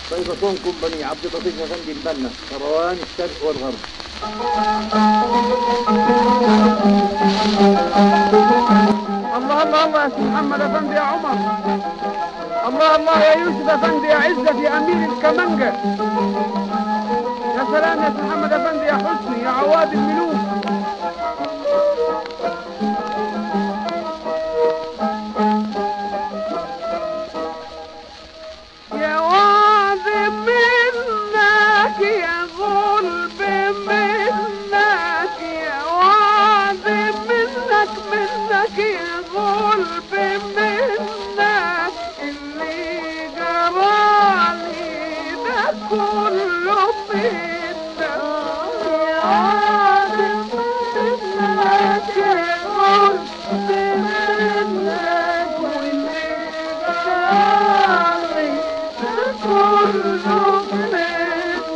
ضيفتكم بني عبد اللطيف افندي البنا كروان الشرق والغرب الله الله الله يا سي محمد افندي يا عمر الله الله يا يوسف افندي يا عزة يا امير الكمنجة يا سلام يا سي محمد افندي يا حسني يا عواد الملوك يا وعد منك يا غلب منك يا وعد منك منك يا غلب منك اللي جرالي ده كله منك يا وعد منك يا غلب منك واللي جرالي ده كله منك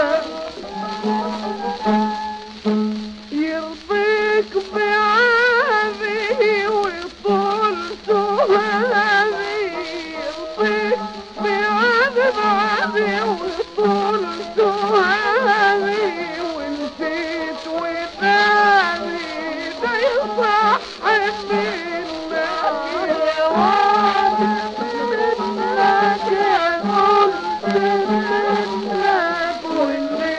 يرضيك بعافي وطول سهامي يرضيك بعافي بعافي وطول سهامي ونسيت وثاني ده يصح منك يا واد منك يا غصب منك واللي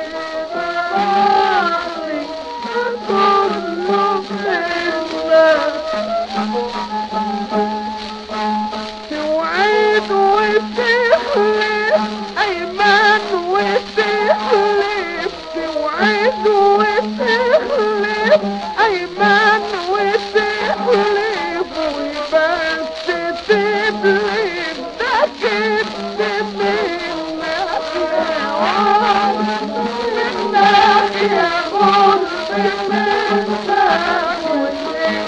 ضرني كله منك توعد وتحلف ايمان وتحلف توعد وتحلف ايمان وتحلف وبس تبلف ده كده منك يا واد منك يا غصب منك واللي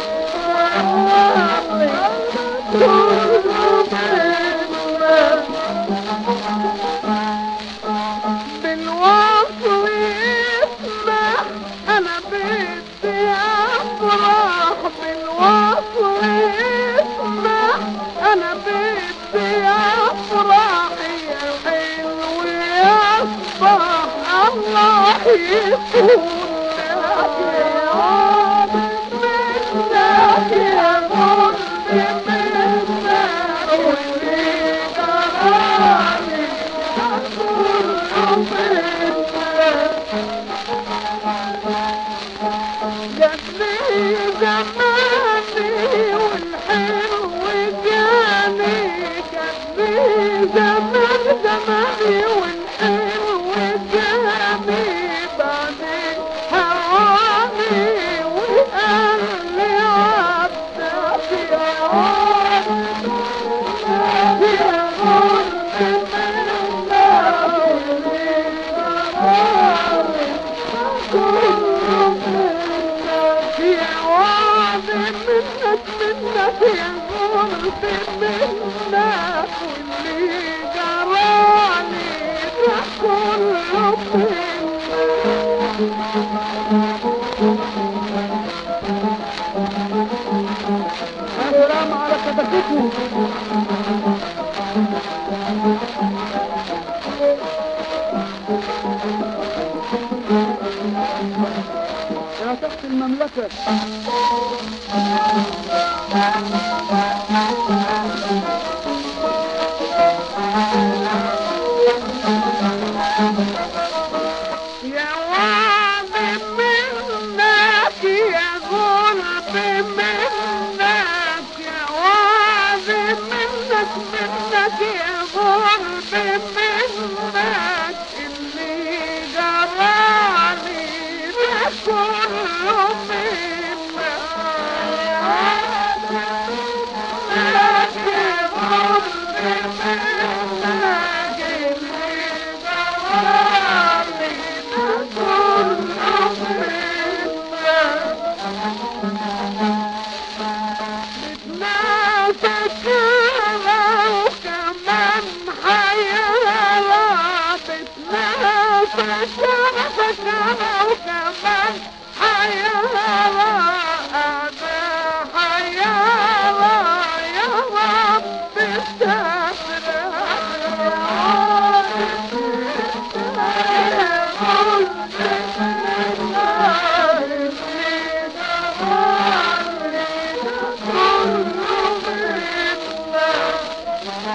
بالوصل اسمح انا بدي افرح بالوصل اسمح انا بدي افرح يا حلو يصبح الله يكون لك يا واد منك يا غصب منك واللي جرالي كله منك جاتني زماني والحلو جاني جاتني زمان زماني والحلو جاني بعدين هواني وقال لي عبدك يا واد يا غصب منك واللي جرالي كله منك يا واد منك منك يا غصب منك واللي جرالي ده كله منك السلام على كتفكم يا تحت المملكة يا وعد منك يا غلب منك يا وعد منك منك يا غلب منك اللي جرالي ده كله منك يا وعد منك يا غلب منك اللي جرالي ده كله منك بتنافسك وكمان حياتي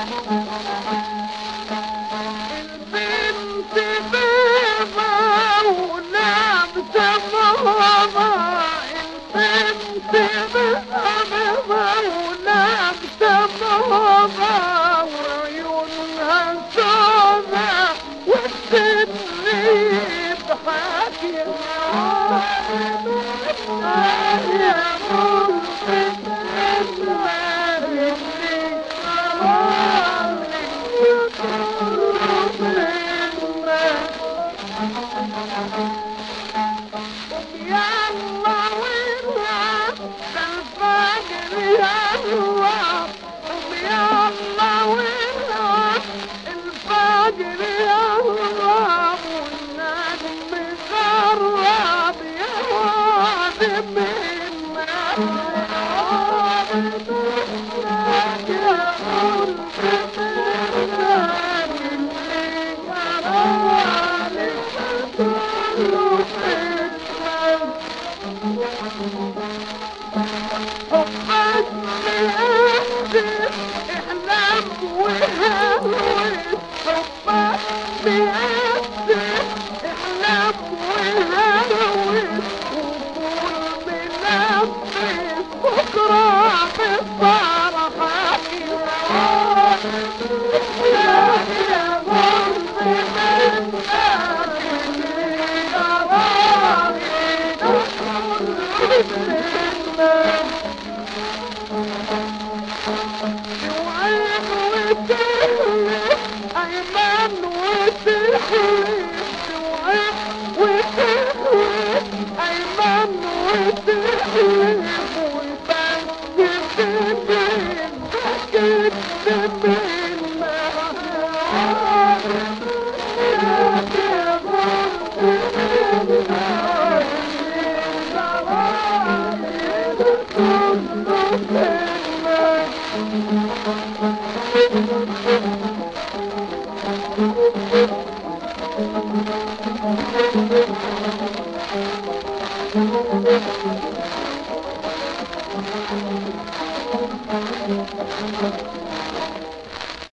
البنت بيضة ولابسة بابا البنت بيضة ولابسة بابا وعيونها سودة والسن يضحك يا الفجر يا الله والنجم قرب يا واد حبك بيأثر احلام وهوس حبك بيأثر احلام وهوس وقول منفس بكرة بالفرحة يا يا غرب من توعد وتحلف أيمن وتحلف توعد وتحلف أيمن وتحلف ويبكي من بكت من Thank you.